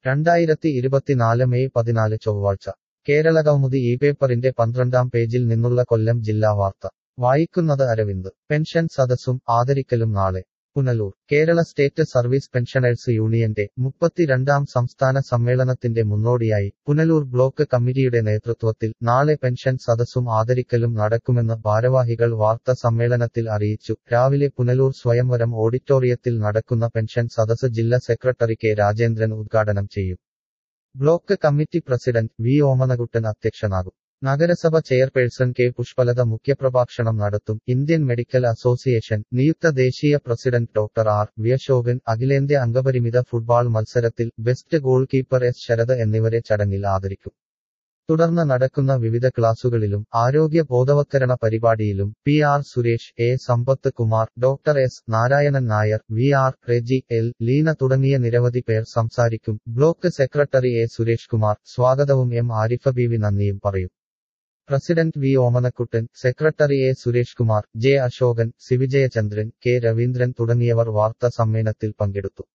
രണ്ടായിരത്തി ഇരുപത്തിനാല് മെയ് പതിനാല് ചൊവ്വാഴ്ച കേരള കൗമുദി ഈ പേപ്പറിന്റെ പന്ത്രണ്ടാം പേജിൽ നിന്നുള്ള കൊല്ലം ജില്ലാ വാർത്ത വായിക്കുന്നത് അരവിന്ദ് പെൻഷൻ സദസ്സും ആദരിക്കലും നാളെ Punalur Kerala state service pensioners യൂണിയന്റെ മുപ്പത്തിരണ്ടാം സംസ്ഥാന സമ്മേളനത്തിന്റെ മുന്നോടിയായി പുനലൂർ ബ്ലോക്ക് കമ്മിറ്റിയുടെ നേതൃത്വത്തിൽ നാളെ പെൻഷൻ സദസ്സും ആദരിക്കലും നടക്കുമെന്ന് ഭാരവാഹികൾ വാർത്താ സമ്മേളനത്തിൽ അറിയിച്ചു രാവിലെ പുനലൂർ സ്വയംവരം ഓഡിറ്റോറിയത്തിൽ നടക്കുന്ന പെൻഷൻ സദസ്സ് ജില്ലാ സെക്രട്ടറി കെ രാജേന്ദ്രൻ ഉദ്ഘാടനം ചെയ്യും block committee president V Omanakuttan അധ്യക്ഷനാകും നഗരസഭ ചെയർപേഴ്സൺ കെ പുഷ്പലത മുഖ്യപ്രഭാഷണം നടത്തും ഇന്ത്യൻ മെഡിക്കൽ അസോസിയേഷൻ നിയുക്ത ദേശീയ പ്രസിഡന്റ് ഡോക്ടർ ആർ വിയശോകൻ അഖിലേന്ത്യാ അംഗപരിമിത ഫുട്ബോൾ മത്സരത്തിൽ best goalkeeper S Sarath എന്നിവരെ ചടങ്ങിൽ ആദരിക്കും തുടർന്ന് നടക്കുന്ന വിവിധ ക്ലാസുകളിലും ആരോഗ്യ ബോധവത്കരണ പരിപാടിയിലും P R Suresh A Sampath Kumar doctor S Narayanan Nair V R Reji L Leena തുടങ്ങിയ നിരവധി പേർ സംസാരിക്കും block secretary A Suresh Kumar സ്വാഗതവും എം ആരിഫ ബീവി നന്ദിയും പറയും president V Omanakuttan secretary A Suresh Kumar J Ashokan C Vijayachandran K Raveendran തുടങ്ങിയവർ വാർത്താ സമ്മേളനത്തിൽ പങ്കെടുത്തു